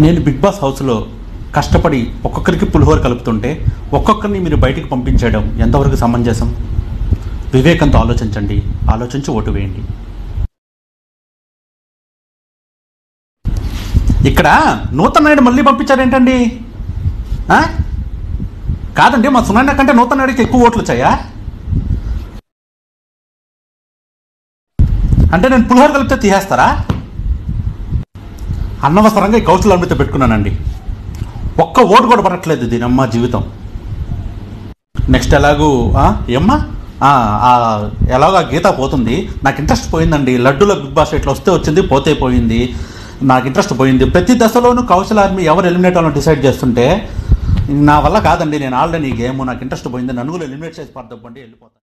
నేను big boss హౌస్లో కష్టపడి ఒక్కొక్కరికి పులిహోర కలుపుతుంటే ఒక్కొక్కరిని మీరు బయటికి పంపించేయడం ఎంతవరకు సమంజసం వివేకంతో ఆలోచించండి ఆలోచించి ఓటు వేయండి ఇక్కడ నూతన్ నాయుడు మళ్ళీ పంపించారేంటండి ఆ? కాదండి మా సునాయన కంటే నూతన్ నాయుడికి ఎక్కువ ఓట్లు వచ్చాయా అంటే నేను పులిహోర కలిపితే తీసేస్తారా అనవసరంగా ఈ కౌశల్ అమృత పెట్టుకున్నానండి ఒక్క ఓటు కూడా పడట్లేదు దీని అమ్మ జీవితం నెక్స్ట్ ఎలాగూ ఆ, ఏమ్మా ఆ, ఆ, ఎలాగో ఆ గీత పోతుంది నాకు ఇంట్రెస్ట్ పోయిందండి లడ్డూలో బిగ్ బాస్ ఇట్లా వస్తే వచ్చింది పోతే పోయింది నాకు ఇంట్రెస్ట్ పోయింది ప్రతి దశలోనూ కౌశల్ ఆర్మీ ఎవరు ఎలిమినేట్ అవ్వాలని డిసైడ్ చేస్తుంటే నా వల్ల కాదండి నేను ఆల్రెడీ ఈ గేమ్ నాకు ఇంట్రెస్ట్ పోయింది నన్ను కూడా ఎలిమినేట్ చేసి పడదండి వెళ్ళిపోతాను